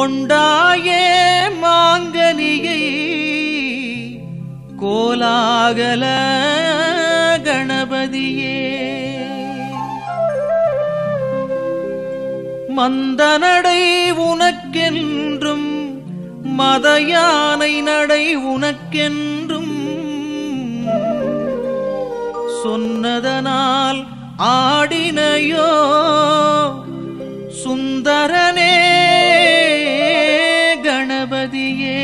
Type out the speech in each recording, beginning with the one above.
கொண்டாயே மாங்கனியை கோலாகல கணபதியே மந்தநடை உனக்கென்றும் மதயானை நடை உனக்கென்றும் சொன்னதனால் ஆடினையோ சுந்தரனே கணபதியே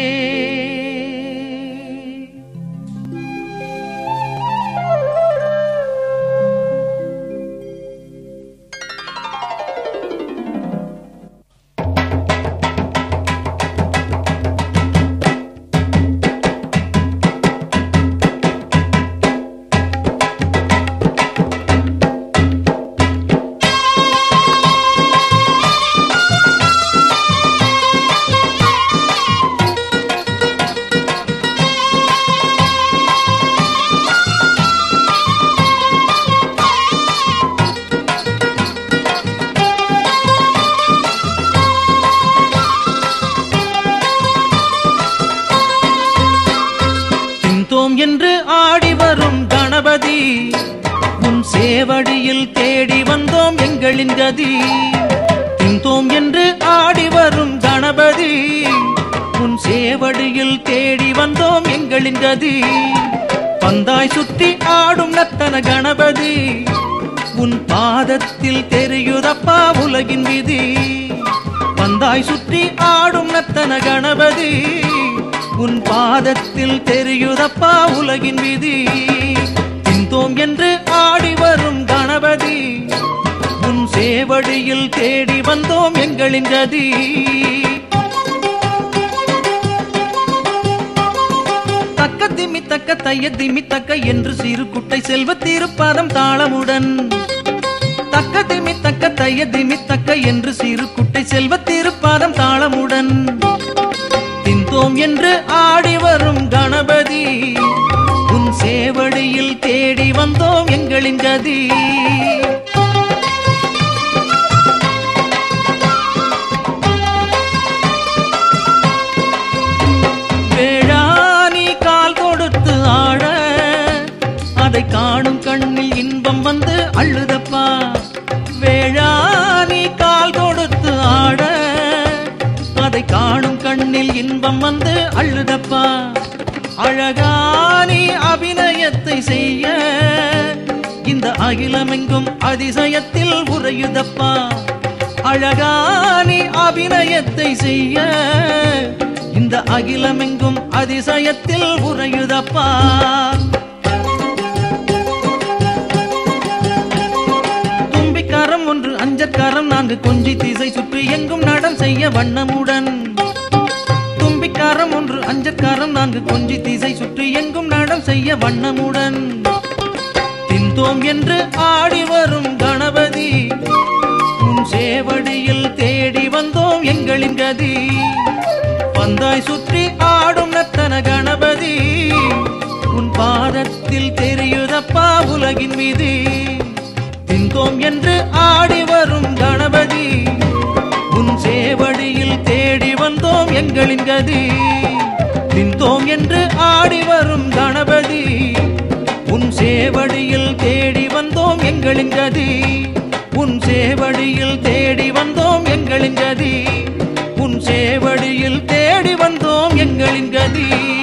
திந்தோம் என்று ஆடி வரும் கணபதி உன் சேவடியில் தேடி வந்தோம் எங்களின் கதி திந்தோம் என்று ஆடி வரும் கணபதி உன் சேவடியில் தேடி வந்தோம் எங்களின் கதி பந்தாய் சுற்றி ஆடும் நத்தன கணபதி உன் பாதத்தில் தெரியுதப்பா உலகின் விதி பந்தாய் சுற்றி ஆடும் நத்தன கணபதி உன் பாதத்தில் தெரியுதப்பா உலகின் விதி திந்தோம் என்று ஆடி வரும் கணபதி உன் சேவடியில் தேடி வந்தோம் எங்களின் கதி தக்க திமி தக்க தைய திமி தக்க என்று சிறு குட்டை செல்வ திருப்பாதம் தாளமுடன் தக்க திமி தக்க தைய திமி தக்க என்று சிறு குட்டை செல்வ திருப்பாதம் தாளமுடன் திந்தோம் என்று ஆடி வரும் கணபதி உன் சேவடியில் தேடி வந்தோம் எங்களின் கதி வேளாணி கால் கொடுத்து ஆட அதை காணும் கண்ணில் இன்பம் வந்து அள்ளுதப்பா வேளாணி கால் கொடுத்து ஆட அதை காணும் கண்ணில் இன்பம் வந்து அள்ளுதப்பா அழகானி அபிநயத்தை செய்ய இந்த அகிலமெங்கும் அதிசயத்தில் உறையுதப்பா அழகானி அபிநயத்தை செய்ய இந்த அகிலமெங்கும் அதிசயத்தில் உறையுதப்பா தும்பிக்காரம் ஒன்று அஞ்சற்காரம் நான்கு கொஞ்சி திசை சுற்றி எங்கும் நடம் செய்ய வண்ணமுடன் தும்பிக்காரம் ஒன்று அஞ்சற்காரம் நான்கு கொஞ்சி திசை சுற்றி எங்கும் நடம் செய்ய வண்ணமுடன் திந்தோம் என்று ஆடி வரும் கணபதி உன் சேவடியில் தேடி வந்தோம் எங்களின் கதி பந்தாய் சுற்றி ஆடும் நத்தன கணபதி உன் பாதத்தில் தெரியுதப்பா உலகின் மீது திந்தோம் என்று ஆடி வரும் கணபதி உன் சேவடியில் தேடி வந்தோம் எங்களின் கதி திந்தோம் என்று ஆடி வரும் கணபதி உன் சேவடியில் தேடி வந்தோம் எங்களின் கதி உன் சேவடியில் தேடி வந்தோம் எங்களின் கதி உன் சேவடியில் தேடி வந்தோம் எங்களின் கதி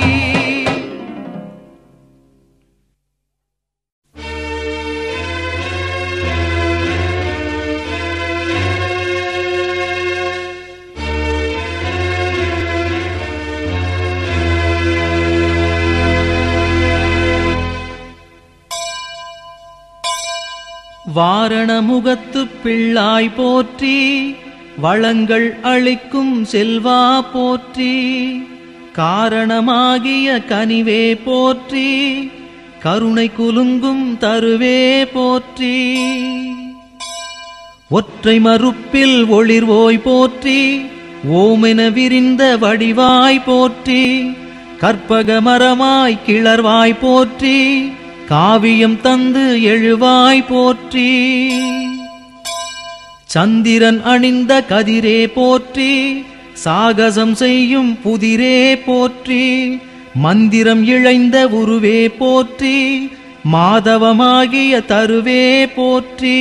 வாரணமுகத்து பிள்ளாய் போற்றி வளங்கள் அளிக்கும் செல்வா போற்றி காரணமாகிய கனிவே போற்றி கருணை குலுங்கும் தருவே போற்றி ஒற்றை மறுப்பில் ஒளிர்வோய் போற்றி ஓமென விரிந்த வடிவாய் போற்றி கற்பக மரமாய் கிளர்வாய் போற்றி காவியம் தந்து எழுவாய் போற்றி சந்திரன் அணிந்த கதிரே போற்றி சாகசம் செய்யும் புதிரே போற்றி மந்திரம் இழைந்த உருவே போற்றி மாதவமாகிய தருவே போற்றி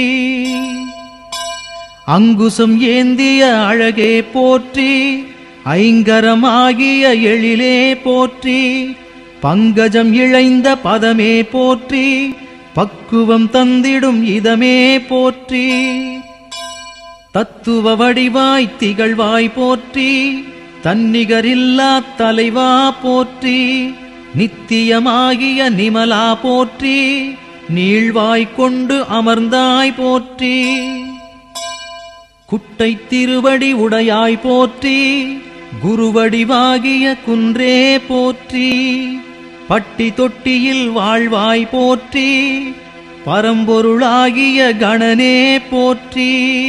அங்குசம் ஏந்திய அழகே போற்றி ஐங்கரமாகிய எழிலே போற்றி பங்கஜம் இழைந்த பதமே போற்றி பக்குவம் தந்திடும் இதமே போற்றி தத்துவ வடிவாய் திகழ்வாய் போற்றி தன்னிகரில்லா தலைவா போற்றி நித்தியமாகிய நிமலா போற்றி நீழ்வாய் கொண்டு அமர்ந்தாய் போற்றி குட்டை திருவடி உடையாய் போற்றி குருவடிவாகிய குன்றே போற்றி பட்டி தொட்டியில் வாழ்வாய் போற்றி பரம்பொருளாகிய கணனே போற்றி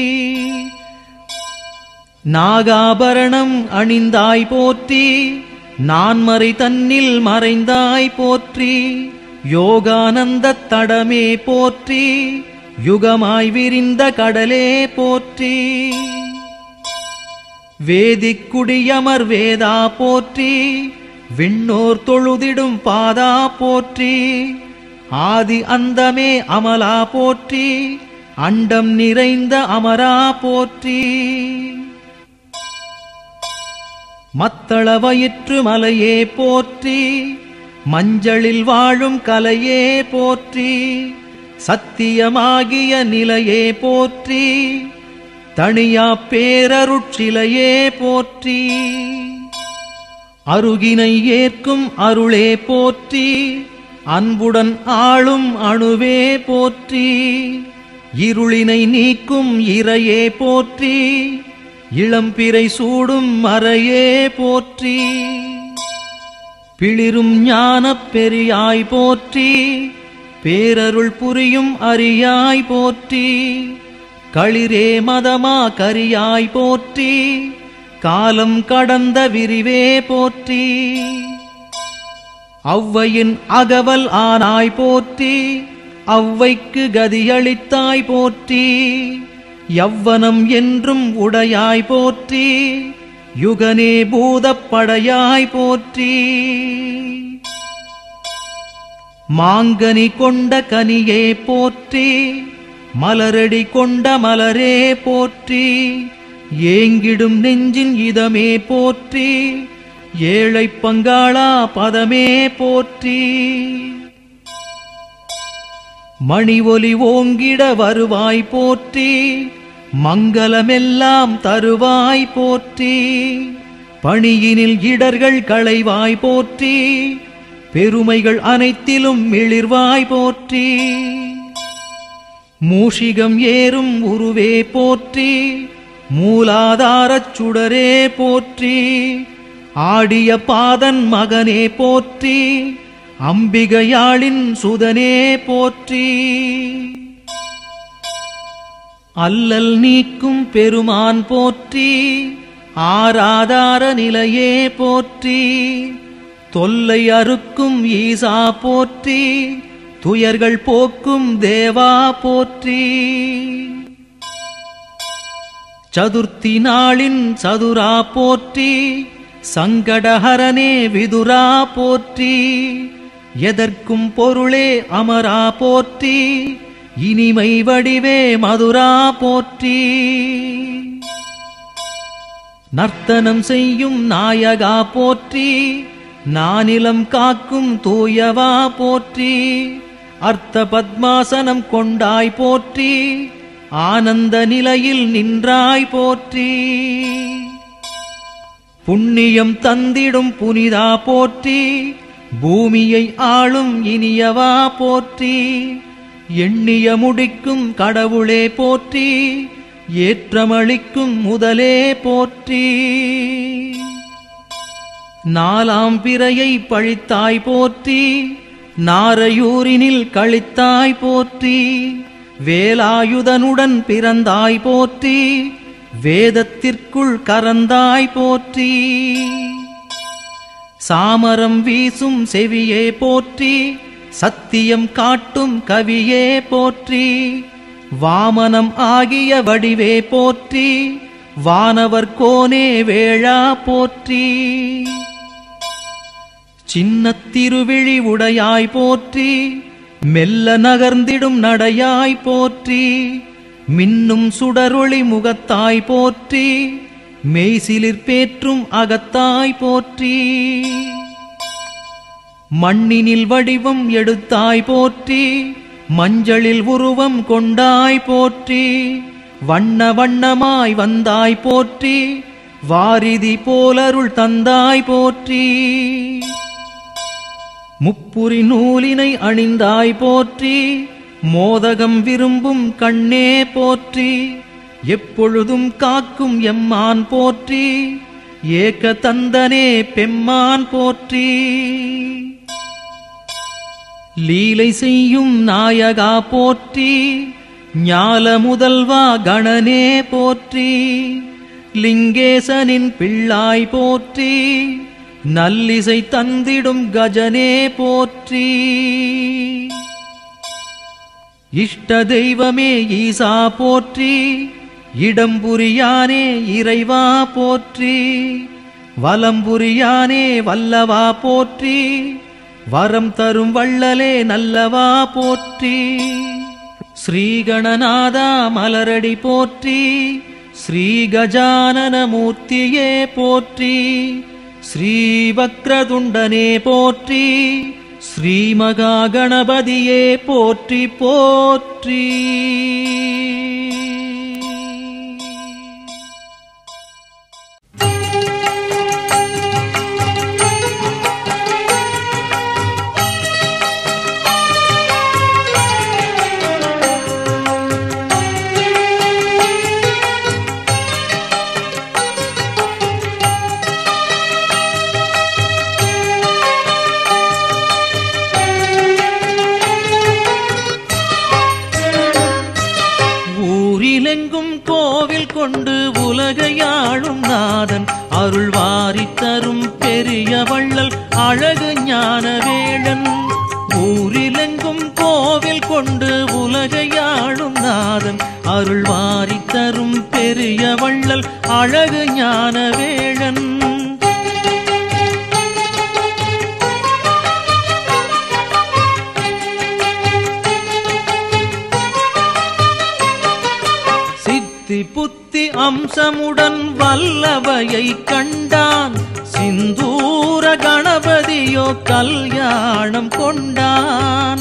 நாகாபரணம் அணிந்தாய் போற்றி நான்மறை தன்னில் மறைந்தாய் போற்றி யோகானந்த தடமே போற்றி யுகமாய் விரிந்த கடலே போற்றி வேதிக்குடியமர் வேதா போற்றி விண்ணோர் தொழுதிடும் பாதா போற்றி ஆதி அந்தமே அமலா போற்றி அண்டம் நிறைந்த அமரா போற்றி மத்தள வயிற்று மலையே போற்றி மஞ்சளில் வாழும் கலையே போற்றி சத்தியமாகிய நிலையே போற்றி தனியா பேரருட்சிலையே போற்றி அருகினை ஏற்கும் அருளே போற்றி அன்புடன் ஆளும் அணுவே போற்றி இருளினை நீக்கும் இறையே போற்றி இளம்பிறை சூடும் மறையே போற்றி பிளிரும் ஞானப் பெரியாய் போற்றி பேரருள் புரியும் அரியாய் போற்றி களிரே மதமா கரியாய் போற்றி காலம் கடந்த விரிவே போற்றி ஔவையின் அகவல் ஆனாய் போற்றி ஔவைக்கு கதியளித்தாய் போற்றி யவ்வனம் என்றும் உடையாய் போற்றி யுகனே பூதப்படையாய் போற்றி மாங்கனி கொண்ட கனியே போற்றி மலரடி கொண்ட மலரே போற்றி ஏங்கிடும் நெஞ்சின் இதமே போற்றி ஏழை பங்காளா பதமே போற்றி மணி ஒலி ஓங்கிட வருவாய் போற்றி மங்களமெல்லாம் தருவாய் போற்றி பணியினில் இடர்கள் களைவாய் போற்றி பெருமைகள் அனைத்திலும் மிளிர்வாய் போற்றி மூஷிகம் ஏறும் உருவே போற்றி மூலாதாரச் சுடரே போற்றி ஆடிய பாதன் மகனே போற்றி அம்பிகையாளின் சுதனே போற்றி அல்லல் நீக்கும் பெருமான் போற்றி ஆராதார நிலையே போற்றி தொல்லை அறுக்கும் ஈசா போற்றி துயர்கள் போக்கும் தேவா போற்றி சதுர்த்தி நாளின் சதுரா போற்றி சங்கடஹரனே விதுரா போற்றி எதற்கும் பொருளே அமரா போற்றி இனிமை வடிவே மதுரா போற்றி நர்த்தனம் செய்யும் நாயகா போற்றி நானிலம் காக்கும் தூயவா போற்றி அர்த்த பத்மாசனம் கொண்டாய் போற்றி ஆனந்த நிலையில் நின்றாய் போற்றி புண்ணியம் தந்திடும் புனிதா போற்றி பூமியை ஆளும் இனியவா போற்றி எண்ணிய முடிக்கும் கடவுளே போற்றி ஏற்றமளிக்கும் முதலே போற்றி நாலாம் பிறையை பழித்தாய் போற்றி நாரையூரினில் கழித்தாய் போற்றி வேலாயுதனுடன் பிறந்தாய் போற்றி வேதத்திற்குள் கரந்தாய் போற்றி சாமரம் வீசும் செவியே போற்றி சத்தியம் காட்டும் கவியே போற்றி வாமனம் ஆகிய வடிவே போற்றி வானவர் கோனே வேளா போற்றி சின்னத் திருவிழி உடையாய் போற்றி மெல்ல நகர்ந்திடும் நடையாய் போற்றி மின்னும் சுடரொளி முகத்தாய் போற்றி மெய்சிலிர்பேற்றும் அகத்தாய் போற்றி மண்ணினில் வடிவம் எடுத்தாய் போற்றி மஞ்சளில் உருவம் கொண்டாய் போற்றி வண்ண வண்ணமாய் வந்தாய் போற்றி வாரிதி போலருள் தந்தாய் போற்றி முப்புரி நூலினை அணிந்தாய் போற்றி மோதகம் விரும்பும் கண்ணே போற்றி எப்பொழுதும் காக்கும் எம்மான் போற்றி ஏக தந்தனே பெம்மான் போற்றி லீலை செய்யும் நாயகா போற்றி ஞால முதல்வா கணனே போற்றி லிங்கேசனின் பிள்ளாய் போற்றி நல்லிசை தந்திடும் கஜனே போற்றி இஷ்ட தெய்வமே ஈசா போற்றி இடம்புரியானே இறைவா போற்றி வலம்புரியானே வல்லவா போற்றி வரம் தரும் வள்ளலே நல்லவா போற்றி ஸ்ரீகணநாதா மலரடி போற்றி ஸ்ரீ கஜானன மூர்த்தியே போற்றி ஸ்ரீ வக்ரதுண்டனே போற்றி ஸ்ரீ மகா கணபதியே போற்றி போற்றி ஊரிலெங்கும் கோவில் கொண்டு உலகையாளும் நாதன் அருள் வாரித் தரும் பெரிய வள்ளல் அழகு ஞான வேளன் ஊரிலெங்கும் கோவில் கொண்டு உலகையாளும் நாதன் அருள் வாரித் தரும் பெரிய வள்ளல் அழகு ஞான வேளன் சித்தி புத்தி அம்சமுடன் வல்லவையை கண்டான் சிந்தூர கணபதியோ கல்யாணம் கொண்டான்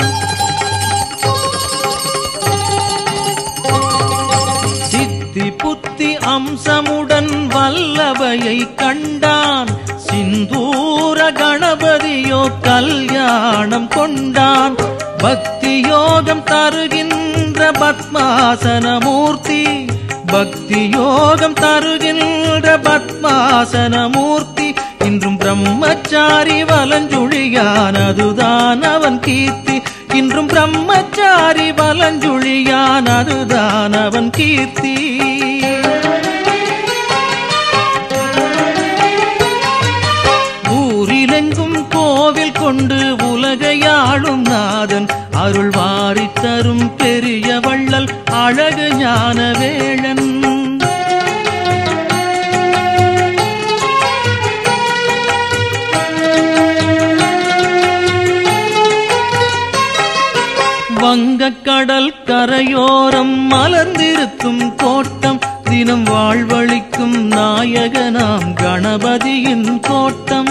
சித்தி புத்தி அம்சமுடன் வல்லவையை கண்டான் சிந்தூர கணபதியோ கல்யாணம் கொண்டான் பக்தி யோகம் தருகின்ற பத்மாசன மூர்த்தி பக்தி யோகம் தருகின்ற பத்மாசன மூர்த்தி இன்றும் பிரம்மச்சாரி வலஞ்சுழியான் அதுதான் அவன் கீர்த்தி இன்றும் பிரம்மச்சாரி வலஞ்சுழியான் அதுதான் அவன் கீர்த்தி ஊரிலெங்கும் கோவில் கொண்டு உலகையாளும் நாதன் அருள் வாரித் தரும் பெரிய வள்ளல் அழகு ஞான வேளன் வங்கக்கடல் கரையோரம் மலர்ந்திருக்கும் கோட்டம் தினம் வாழ்வழிக்கும் நாயகனாம் கணபதியின் கோட்டம்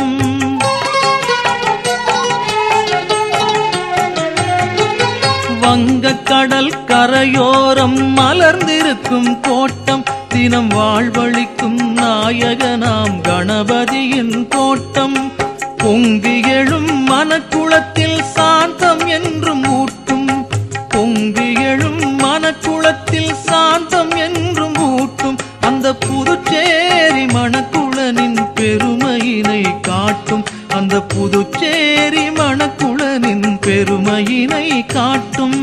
வங்கக்கடல் கரையோரம் மலர்ந்திருக்கும் கோட்டம் தினம் வாழ்வழிக்கும் நாயகனாம் கணபதியின் கோட்டம் பொங்கி எழும் மனக்குளத்தில் சாந்தம் என்றும் ஊட்டும் பொங்கி எழும் மனக்குளத்தில் சாந்தம் என்றும் ஊட்டும் அந்த புதுச்சேரி மணக்குளனின் பெருமையினை காட்டும் அந்த புதுச்சேரி மணக்குளனின் பெருமையினை காட்டும்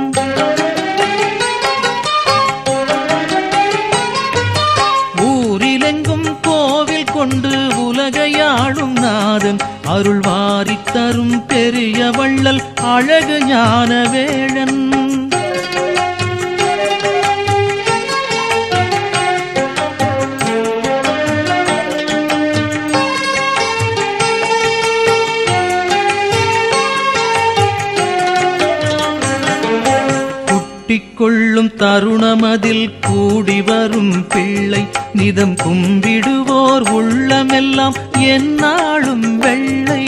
ஊரிலெங்கும் கோவில் கொண்டு உலகையாளும் நாதன் அருள் வாரித் தரும் பெரிய வள்ளல் அழகு ஞான வேளன் தருணமதில் கூடி வரும் பிள்ளை நிதம் கும்பிடுவோர் உள்ளமெல்லாம் எந்நாளும் வெள்ளை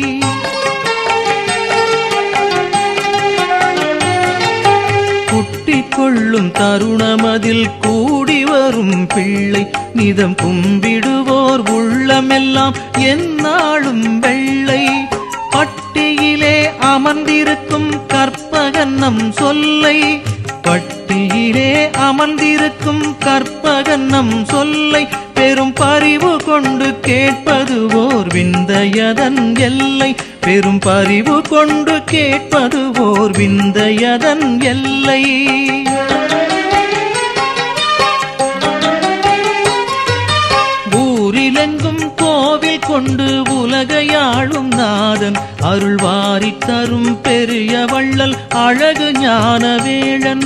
குட்டிக் கொள்ளும் தருணமதில் கூடி வரும் பிள்ளை நிதம் கும்பிடுவோர் உள்ளமெல்லாம் எந்நாளும் வெள்ளை பட்டியிலே அமர்ந்திருக்கும் கற்பகன்னம் சொல்லை பட்டியிலே அமர்ந்திருக்கும் கற்பகன்னம் சொல்லை பெரும் பரிவு கொண்டு கேட்பது ஓர் விந்தையதன் எல்லை பெரும் பரிவு கொண்டு கேட்பது ஓர் விந்தையதன் எல்லை ஊரிலெங்கும் கோவில் கொண்டு உலகையாளும் நாதன் அருள் வாரித் தரும் பெரிய வள்ளல் அழகு ஞானவேழன்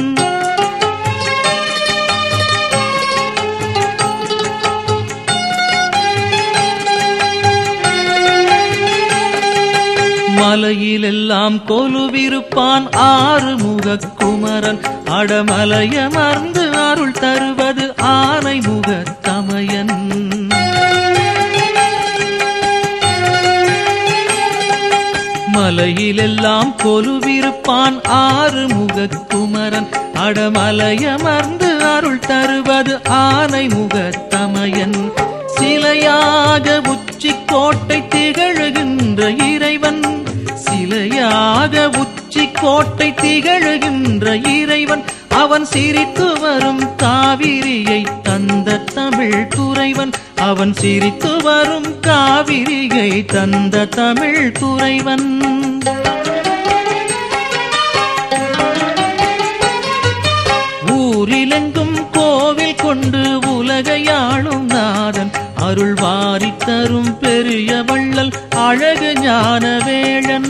மலையிலெல்லாம் கொலுவிருப்பான் ஆறு முகக் குமரன் அடமலையமர்ந்து அருள் தருவது ஆனை முகத் தமையன் மலையிலெல்லாம் கொலுவிருப்பான் ஆறு முகக் குமரன் அடமலையமர்ந்து அருள் தருவது ஆனை முகத் தமையன் சிலையாக உச்சி கோட்டை திகழுகின்ற இறைவன் சிலையாக உச்சி கோட்டை திகழுகின்ற இறைவன் அவன் சிரித்து வரும் காவிரியை தந்த தமிழ் துறைவன் அவன் சிரித்து வரும் காவிரியை தந்த தமிழ் துறைவன் ஊரிலெங்கும் கோவில் கொண்டு உலகையாளும் நாதன் அருள் வாரித் தரும் பெரிய வள்ளல் அழகு ஞானவேழன்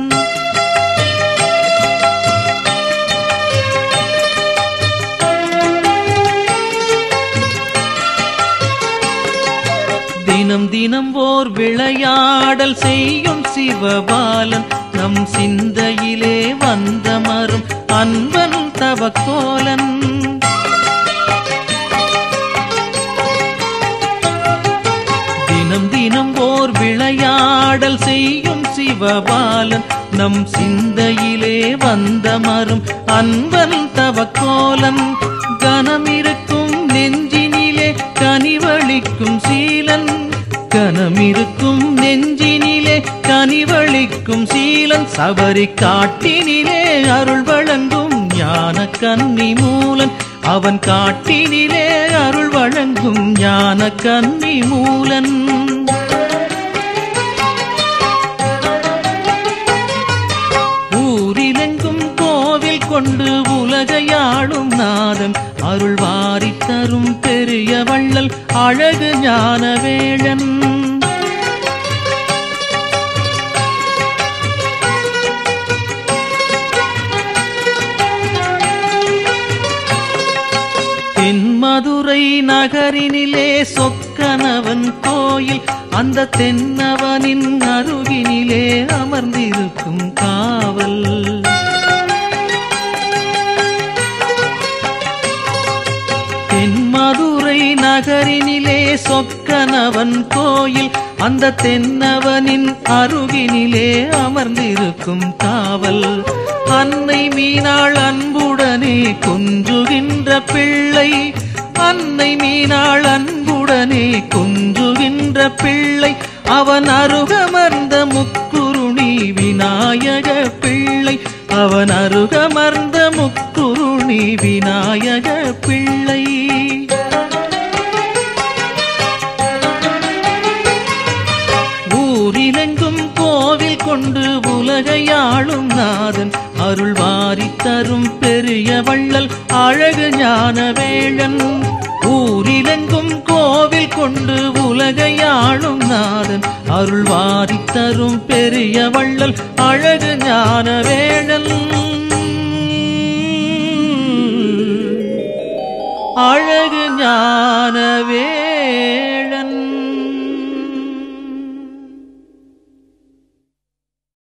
தினம் தினம் ஓர் விளையாடல் செய்யும் சிவபாலன் நம் சிந்தையிலே வந்த மரும் அன்பன் தவக்கோலன் தினம் தினம் ஓர் விளையாடல் செய்யும் சிவபாலன் நம் சிந்தையிலே வந்த மரும் அன்பன் தவக்கோலன் கனமிருக்கும் நெஞ்சினிலே கனிவளிக்கும் சீலன் கனமிருக்கும் நெஞ்சினிலே கனிவளிக்கும் சீலன் சபரி காட்டினிலே அருள் வழங்கும் ஞான கன்னி மூலன் அவன் காட்டினிலே அருள் வழங்கும் ஞான கன்னி மூலன் ஊரிலெங்கும் கோவில் கொண்டு உலகையாளும் நாதன் அருள் வாரித் தரும் பெரிய வள்ளல் அழகு ஞானவேழன் தென்மதுரை நகரினிலே சொக்கனவன் கோயில் அந்த தென்னவனின் அருகினிலே அமர்ந்திருக்கும் காவல் தென்மதுரை நகரினிலே சொக்கனவன் கோயில் அந்த தென்னவனின் அருகினிலே அமர்ந்திருக்கும் காவல் அன்னை மீனாள் அன்புடனே கொஞ்சுகின்ற பிள்ளை அன்னை மீனாள் அன்புடனே கொஞ்சுகின்ற பிள்ளை அவன் அருகமர்ந்த முக்குருணி விநாயக பிள்ளை அவன் அருகமர்ந்த முக்குருணி விநாயக பிள்ளை ஊரிலெங்கும் கோவில் கொண்டு உலகையாளும் நாதன் அருள் வாரித் தரும் பெரிய வள்ளல் அழகு ஞானவேழன் ஊரிலெங்கும் கோவில் கொண்டு உலகையாளும் நாதன் அருள் வாரித் தரும் பெரிய வள்ளல் அழகு ஞானவேழன் அழகு ஞானவே